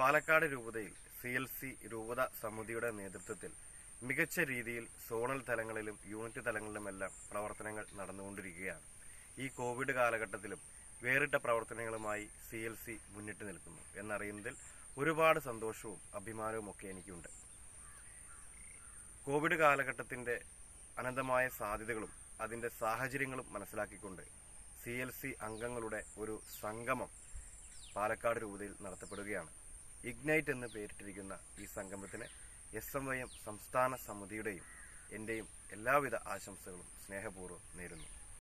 പാലക്കാട് രൂപതയിൽ C L C രൂപത സമിതിയുടെ നേതൃത്വത്തിൽ മികച്ച രീതിയിൽ സോണൽ തലങ്ങളിലും യൂണിറ്റ് തലങ്ങളിലുമെല്ലാം പ്രവർത്തനങ്ങൾ നടന്നുകൊണ്ടിരിക്കുകയാണ് ഈ കോവിഡ് കാലഘട്ടത്തിലും വേറിട്ട പ്രവർത്തനങ്ങളുമായി സി എൽ സി മുന്നിട്ട് നിൽക്കുന്നു എന്നറിയുന്നതിൽ ഒരുപാട് സന്തോഷവും അഭിമാനവും ഒക്കെ എനിക്കുണ്ട് കോവിഡ് കാലഘട്ടത്തിന്റെ അനന്തമായ സാധ്യതകളും അതിന്റെ സാഹചര്യങ്ങളും മനസ്സിലാക്കിക്കൊണ്ട് സി എൽ സി അംഗങ്ങളുടെ ഒരു സംഗമം പാലക്കാട് രൂപതയിൽ നടത്തപ്പെടുകയാണ് ഇഗ്നൈറ്റ് എന്ന് പേരിട്ടിരിക്കുന്ന ഈ സംഗമത്തിന് എസ് എം വൈ എം സംസ്ഥാന സമിതിയുടെയും എന്റെയും എല്ലാവിധ ആശംസകളും സ്നേഹപൂർവ്വം നേരുന്നു